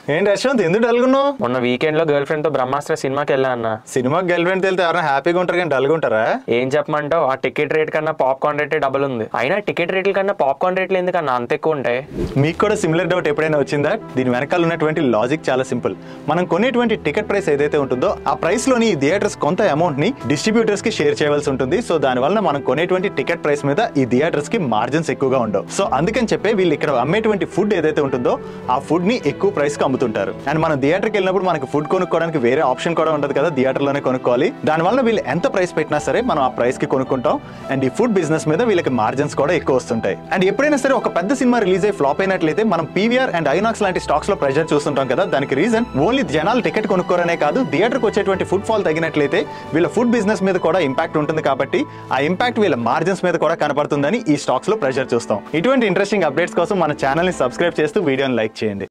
ఏంటి యశ్వంత్ ఎందుకు డల్గున్నావు మొన్న వీకెండ్ లో గర్ల్ ఫ్రెండ్ తో బ్రహ్మాస్త్ర సినిమాకి వెళ్ళా అన్న సినిమాకి గర్ల్ ఫ్రెండ్ వెళ్తే ఎవరైనా హ్యాపీగా ఉంటారు కానీ డల్గా ఉంటారా ఏం చెప్పమంటావు ఆ టికెట్ రేట్ కన్నా పాప్కార్న్ రేటే డబుల్ ఉంది అయినా టికెట్ రేట్ల కన్నా పాప్కార్న్ రేట్లు ఎందుకన్నా అంత ఎక్కువ ఉంటాయి మీకు కూడా సిమిలర్ డౌట్ ఎప్పుడైనా వచ్చిందా దీని వెనకాల ఉన్నటువంటి లాజిక్ చాలా సింపుల్ మనం కొనేటువంటి టికెట్ ప్రైస్ ఏదైతే ఉంటుందో ఆ ప్రైస్ లోని ఈ థియేటర్స్ కొంత అమౌంట్ ని డిస్ట్రిబ్యూటర్స్ కి షేర్ చేయవలసి ఉంటుంది సో దాని వలన మనం కొనేటువంటి టికెట్ ప్రైస్ మీద ఈ థియేటర్స్ కి మార్జిన్స్ ఎక్కువగా ఉండవు సో అందుకని చెప్పే వీళ్ళు ఇక్కడ అమ్మేటువంటి ఫుడ్ ఏదైతే ఉంటుందో ఆ ఫుడ్ ని ఎక్కువ ప్రైస్ కి అమ్ముతుంటారు అండ్ మనం థియేటర్కి వెళ్ళినప్పుడు మనకి ఫుడ్ కొనుక్కోవడానికి వేరే ఆప్షన్ కూడా ఉండదు కదా థియేటర్ లోనే కొనుక్కోవాలి దాని వల్ల వీళ్ళు ఎంత ప్రైస్ పెట్టినా సరే మనం ఆ ప్రైస్ కి కొనుక్కుంటాం అండ్ ఈ ఫుడ్ బిజినెస్ మీద వీళ్ళకి మార్జిన్స్ కూడా ఎక్కువ వస్తుంటాయి అండ్ ఎప్పుడైనా సరే ఒక పెద్ద సినిమా రిలీజ్ అయ్యి ఫ్లాప్ అయినట్లయితే మనం పీవీఆర్ అండ్ ఐనాక్స్ లాంటి స్టాక్స్ లో ప్రెజర్ చూస్తుంటాం కదా దానికి రీజన్ ఓన్లీ జనాలు టికెట్ కొనుక్కోరనే కాదు థియేటర్కి వచ్చేటువంటి ఫుడ్ ఫాల్ తగినట్లయితే వీళ్ళ ఫుడ్ బిజినెస్ మీద కూడా ఇంపాక్ట్ ఉంటుంది కాబట్టి ఆ ఇంపాక్ట్ వీళ్ళ మార్జిన్స్ మీద కూడా కనపడుతుందని ఈ స్టాక్స్ లో ప్రెజర్ చూస్తాం ఇటువంటి ఇంట్రెస్టింగ్ అప్డేట్స్ కోసం మన ఛానల్ ని సబ్స్క్రైబ్ చేస్తూ వీడియోని లైక్ చేయండి